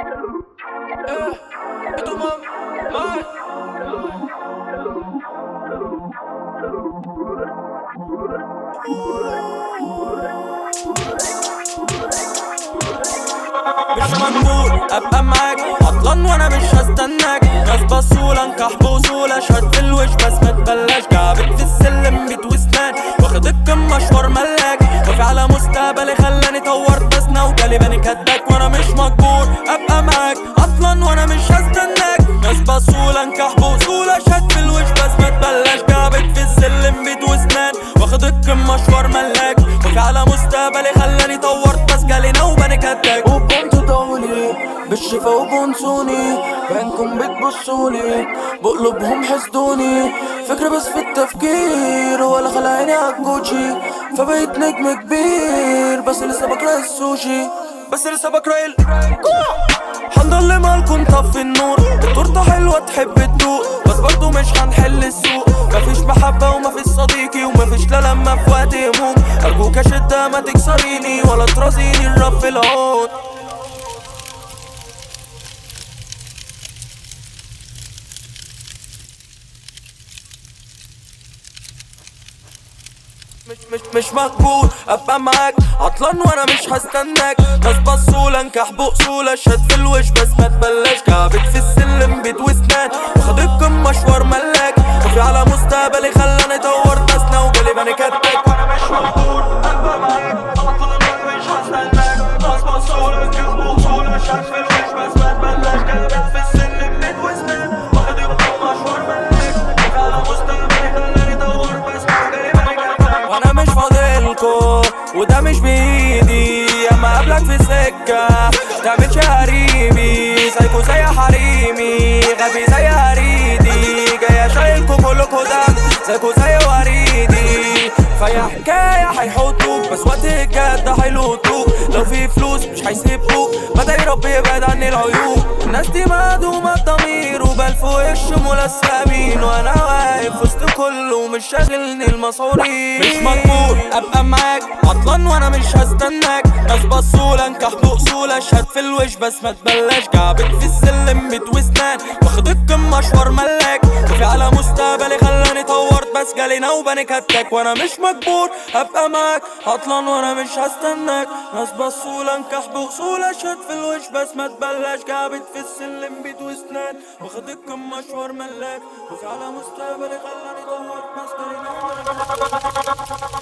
Eh, ito ma'am, ma'am. مش مجبور ابقى معاك عطلان وانا مش هستناك ناس بصولة انكح بوصولة شهد في الوش بس ما تبلاش جابت في السلم بيت وسنان واخد القمة مشوار ملاك وفي على مستقبلي خلاني طورت بسنا وجالي بني كدك وانا مش مجبور ابقى معاك عطلان وانا مش هستناك ناس بصولة انكح بوصولة شهد في الوش بس ما تبلاش جابت في السلم بيت وسنان واخد القمة مشوار ملاك وفي على مستقبلي خلاني طورت بس جالي نوبة كدك وكنت طولي بالشفا وبونسوني بينكم بتبصولي بقلوبهم حسدوني فكرة بس في التفكير ولا خلاني عالجوتشي فبقيت نجم كبير بس لسه بكره السوشي بس لسه بكره ال هنضل مالكم طفي النور التورته حلوه تحب تدوق بس برضو مش هنحل السوق مفيش محبه ومفيش صديقي ومفيش لا لما في وقت هموم ارجوك يا شده ما تكسريني ولا ترازيني الرب في العود مش مش مش مقبول ابقى معاك عطلان وانا مش هستناك ناس بصولة انكح بأصولة شد في الوش بس ما تبلاش كعبت في السلم بيت وسنان واخد القمة مشوار ملاك وفي على مستقبلي خلاني طورت بسنا وجالي بني كتك وانا مش مقبول ابقى معاك عطلان وانا مش هستناك ناس بصولة انكح بأصولة شد في الوش بس ما تبلاش كعبت في السلم بيت وسنان واخد القمة مشوار ملاك وفي على مستقبلي خلاني طورت بسنا وجالي بني كتك وانا مش فاضلكو وده مش بايدي اما اقابلك في سكة تعملش هريمي زيكو زي حريمي غبي زي هريدي جاي شايلكو كلكو دم زيكو زي وريدي فيا حكاية هيحطوك بس وقت الجد هيلوتوك لو في فلوس مش هيسيبوك بدأ ربي يبعد عني العيوب الناس دي مهدومة الضمير وبال في وش ملثمين وانا واقف وسط كله مش شاغلني المصاريف مش مجبور ابقى معاك عطلان وانا مش هستناك ناس بصولة انكح بأصولة اشهد في الوش بس ما تبلاش جابت في السلم بيت وسنان واخد القمة مشوار ملاك وفي على مستقبلي خلاني طورت بس جالي نوبة نكتك وانا مش مجبور ابقى معاك عطلان وانا مش هستناك ناس بصولة انكح بأصولة اشهد في الوش بس ما تبلاش جابت في السلم بيت وسنان واخد القمة مشوار ملاك وفي على مستقبلي خلاني طورت بس جالي نوبة نكتك